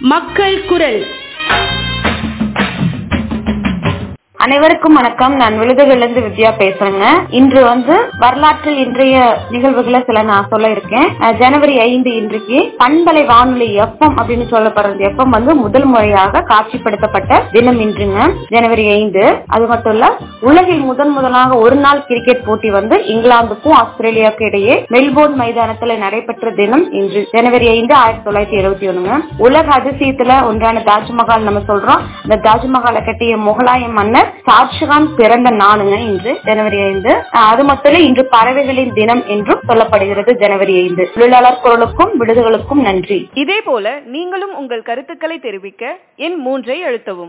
மக்கள் குரல் அனைவருக்கும் வணக்கம் நான் விழுதுகளிலிருந்து வித்யா பேசுறேங்க இன்று வந்து வரலாற்றில் இன்றைய நிகழ்வுகளை சில நான் சொல்ல இருக்கேன் அஹ் ஜனவரி ஐந்து இன்றைக்கு பண்பலை வானொலி எஃப்எம் அப்படின்னு சொல்லப்படுறது எஃப்எம் வந்து முதல் முறையாக காட்சிப்படுத்தப்பட்ட தினம் இன்றுங்க ஜனவரி ஐந்து அது மட்டும் இல்ல உலகில் முதன் முதலாக ஒரு நாள் கிரிக்கெட் போட்டி வந்து இங்கிலாந்துக்கும் ஆஸ்திரேலியாவுக்கும் இடையே மெல்போர்ன் மைதானத்துல நடைபெற்ற தினம் இன்று ஜனவரி ஐந்து ஆயிரத்தி தொள்ளாயிரத்தி எழுபத்தி ஒண்ணுங்க உலக அதிசயத்துல ஒன்றான தாஜ்மஹால் நம்ம சொல்றோம் இந்த தாஜ்மஹாலை கட்டிய முகலாய மன்னர் ஷாஜகான் பிறந்த நாளுங்க இன்று ஜனவரி ஐந்து அஹ் அது மட்டும் இல்ல இன்று பறவைகளின் தினம் என்றும் சொல்லப்படுகிறது ஜனவரி ஐந்து தொழிலாளர் குரலுக்கும் விடுதலுக்கும் நன்றி இதே போல நீங்களும் உங்கள் கருத்துக்களை தெரிவிக்க எண் மூன்றை அழுத்தவும்